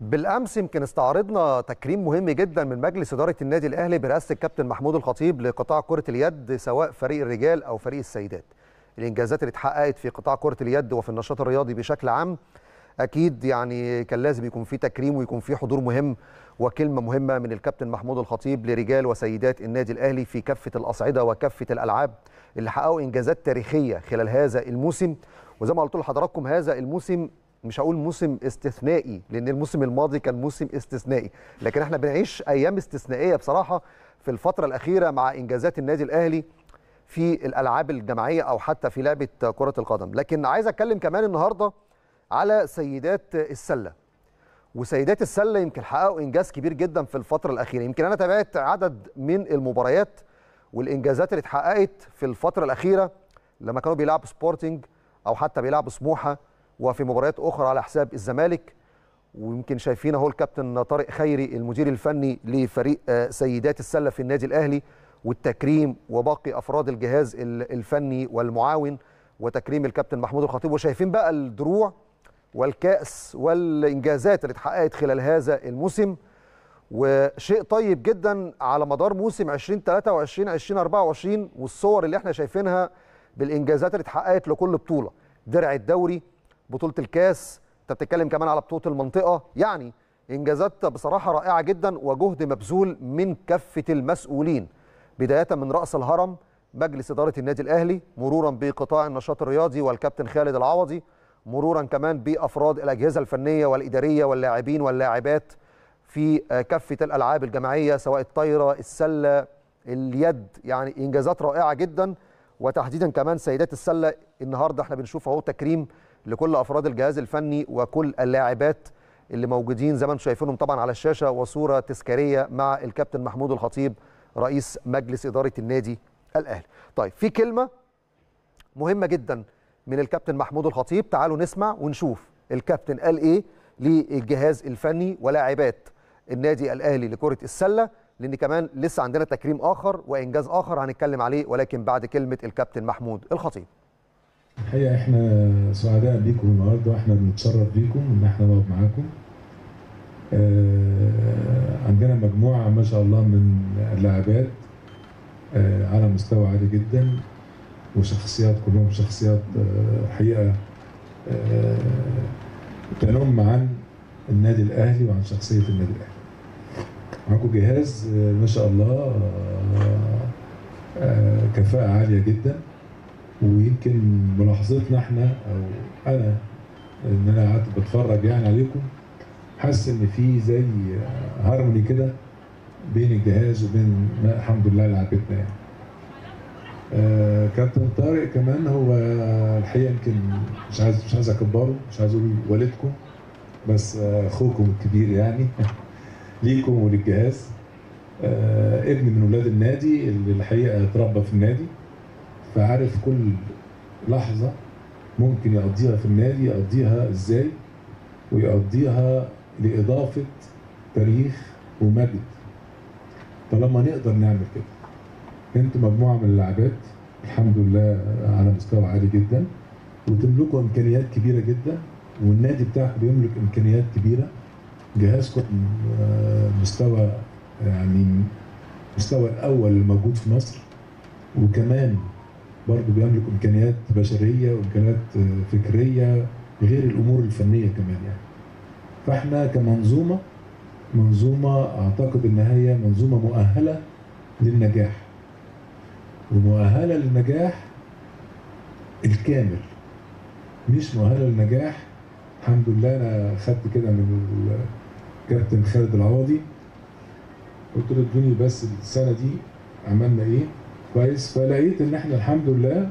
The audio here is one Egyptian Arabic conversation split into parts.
بالامس يمكن استعرضنا تكريم مهم جدا من مجلس اداره النادي الاهلي برئاسه الكابتن محمود الخطيب لقطاع كره اليد سواء فريق الرجال او فريق السيدات. الانجازات اللي اتحققت في قطاع كره اليد وفي النشاط الرياضي بشكل عام اكيد يعني كان لازم يكون في تكريم ويكون في حضور مهم وكلمه مهمه من الكابتن محمود الخطيب لرجال وسيدات النادي الاهلي في كافه الاصعده وكافه الالعاب اللي حققوا انجازات تاريخيه خلال هذا الموسم وزي ما قلت لحضراتكم هذا الموسم مش هقول موسم استثنائي لان الموسم الماضي كان موسم استثنائي لكن احنا بنعيش ايام استثنائيه بصراحه في الفتره الاخيره مع انجازات النادي الاهلي في الالعاب الجماعيه او حتى في لعبه كره القدم لكن عايز اتكلم كمان النهارده على سيدات السله وسيدات السله يمكن حققوا انجاز كبير جدا في الفتره الاخيره يمكن انا تابعت عدد من المباريات والانجازات اللي اتحققت في الفتره الاخيره لما كانوا بيلعبوا سبورتنج او حتى بيلعبوا سموحه وفي مباريات اخرى على حساب الزمالك ويمكن شايفين اهو الكابتن طارق خيري المدير الفني لفريق سيدات السله في النادي الاهلي والتكريم وباقي افراد الجهاز الفني والمعاون وتكريم الكابتن محمود الخطيب وشايفين بقى الدروع والكاس والانجازات اللي اتحققت خلال هذا الموسم وشيء طيب جدا على مدار موسم 2023 2024 والصور اللي احنا شايفينها بالانجازات اللي اتحققت لكل بطوله درع الدوري بطوله الكاس انت بتتكلم كمان على بطوله المنطقه يعني انجازات بصراحه رائعه جدا وجهد مبذول من كافه المسؤولين بدايه من راس الهرم مجلس اداره النادي الاهلي مرورا بقطاع النشاط الرياضي والكابتن خالد العوضي مرورا كمان بافراد الاجهزه الفنيه والاداريه واللاعبين واللاعبات في كافه الالعاب الجماعيه سواء الطايره السله اليد يعني انجازات رائعه جدا وتحديدا كمان سيدات السله النهارده احنا بنشوف اهو تكريم لكل افراد الجهاز الفني وكل اللاعبات اللي موجودين زي ما انتم شايفينهم طبعا على الشاشه وصوره تذكاريه مع الكابتن محمود الخطيب رئيس مجلس اداره النادي الاهلي. طيب في كلمه مهمه جدا من الكابتن محمود الخطيب تعالوا نسمع ونشوف الكابتن قال ايه للجهاز الفني ولاعبات النادي الاهلي لكره السله لان كمان لسه عندنا تكريم اخر وانجاز اخر هنتكلم عليه ولكن بعد كلمه الكابتن محمود الخطيب. الحقيقه احنا سعداء بيكم النهارده واحنا بنتشرف بيكم ان احنا نقعد معاكم. آه عندنا مجموعه ما شاء الله من اللاعبات آه على مستوى عالي جدا وشخصيات كلهم شخصيات آه حقيقه آه تنم عن النادي الاهلي وعن شخصيه النادي الاهلي. معاكم جهاز آه ما شاء الله كفاءه عاليه جدا ويمكن ملاحظتنا احنا او انا ان انا قعدت بتفرج يعني عليكم حاسس ان في زي هارموني كده بين الجهاز وبين الحمد لله لعبتنا يعني. آه كابتن طارق كمان هو الحقيقه يمكن مش عايز مش عايز اكبره مش عايز اقول والدكم بس آه اخوكم الكبير يعني ليكم وللجهاز آه ابن من ولاد النادي اللي الحقيقه اتربى في النادي فعارف كل لحظه ممكن يقضيها في النادي يقضيها ازاي ويقضيها لاضافه تاريخ ومجد طالما نقدر نعمل كده انتوا مجموعه من اللاعبات الحمد لله على مستوى عالي جدا وتملكوا امكانيات كبيره جدا والنادي بتاعكم بيملك امكانيات كبيره جهازكم مستوى يعني مستوى الاول الموجود في مصر وكمان برضه بيملك امكانيات بشريه وامكانيات فكريه غير الامور الفنيه كمان يعني فاحنا كمنظومه منظومه اعتقد ان هي منظومه مؤهله للنجاح ومؤهله للنجاح الكامل مش مؤهله للنجاح الحمد لله انا خدت كده من الكابتن خالد العوضي قلت له ادوني بس السنه دي عملنا ايه كويس فلقيت ان احنا الحمد لله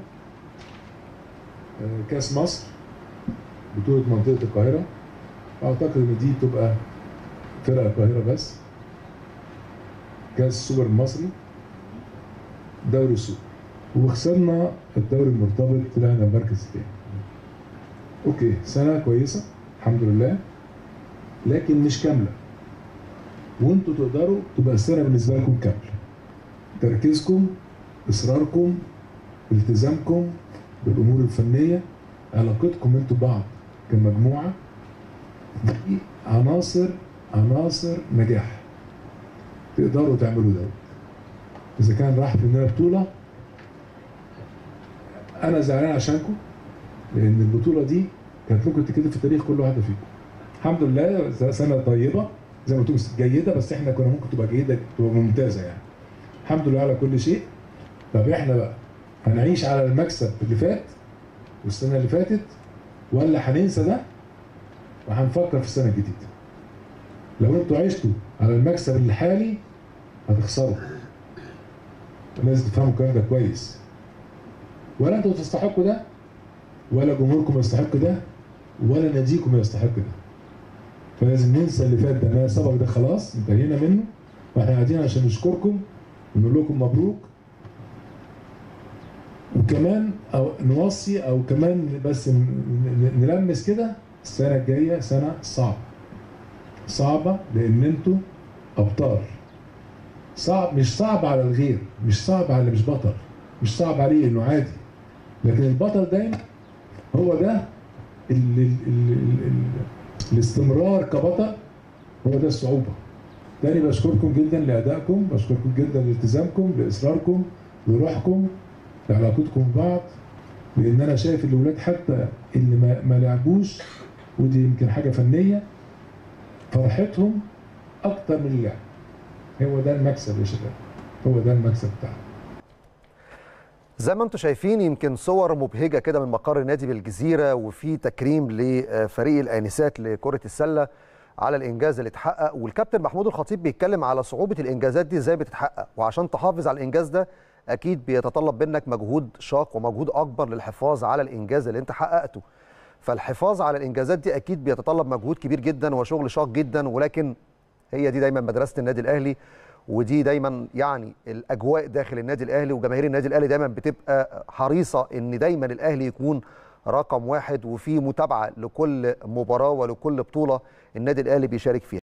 كاس مصر بطوله منطقه القاهره اعتقد ان دي تبقى فرق القاهره بس كاس السوبر المصري دوري السوبر وخسرنا الدوري المرتبط طلعنا المركز الثاني اوكي سنه كويسه الحمد لله لكن مش كامله وانتوا تقدروا تبقى السنه بالنسبه لكم كامله تركيزكم اصراركم التزامكم بالامور الفنيه علاقتكم انتوا بعض كمجموعه دي عناصر عناصر نجاح تقدروا تعملوا ده اذا كان راح في مننا بطوله انا زعلان عشانكم لان البطوله دي كانت ممكن تتكتب في تاريخ كل واحده فيكم الحمد لله سنه طيبه زي ما تقول جيده بس احنا كنا ممكن تبقى جيده تبقى ممتازه يعني الحمد لله على كل شيء طب احنا بقى هنعيش على المكسب اللي فات والسنه اللي فاتت ولا هننسى ده وهنفكر في السنه الجديده لو انتوا عشتوا على المكسب الحالي هتخسروا لازم تفهموا الكلام ده كويس ولا انتوا تستحقوا ده ولا جمهوركم يستحق ده ولا ناديكم يستحق ده فلازم ننسى اللي فات ده ما سبق ده خلاص انتهينا منه واحنا قاعدين عشان نشكركم ونقول لكم مبروك وكمان او نوصي او كمان بس نلمس كده السنه الجايه سنه صعبه صعبه لان انتوا ابطال صعب مش صعب على الغير مش صعب على اللي مش بطل مش صعب عليه انه عادي لكن البطل دايما هو ده ال ال ال ال الاستمرار كبطل هو ده الصعوبه تاني بشكركم جدا لادائكم بشكركم جدا لالتزامكم لاصراركم لروحكم لعلاقتكم ببعض لان انا شايف الاولاد حتى اللي ما, ما لعبوش ودي يمكن حاجه فنيه فرحتهم اكتر من اللعب هو ده المكسب يا شباب هو ده المكسب بتاعنا زي ما انتم شايفين يمكن صور مبهجه كده من مقر النادي بالجزيره وفي تكريم لفريق الانسات لكره السله على الانجاز اللي اتحقق والكابتن محمود الخطيب بيتكلم على صعوبه الانجازات دي ازاي بتتحقق وعشان تحافظ على الانجاز ده اكيد بيتطلب منك مجهود شاق ومجهود اكبر للحفاظ على الانجاز اللي انت حققته فالحفاظ على الانجازات دي اكيد بيتطلب مجهود كبير جدا وشغل شاق جدا ولكن هي دي دايما مدرسه النادي الاهلي ودي دايما يعني الاجواء داخل النادي الاهلي وجماهير النادي الاهلي دايما بتبقى حريصه ان دايما الاهلي يكون رقم واحد وفي متابعه لكل مباراه ولكل بطوله النادي الاهلي بيشارك فيها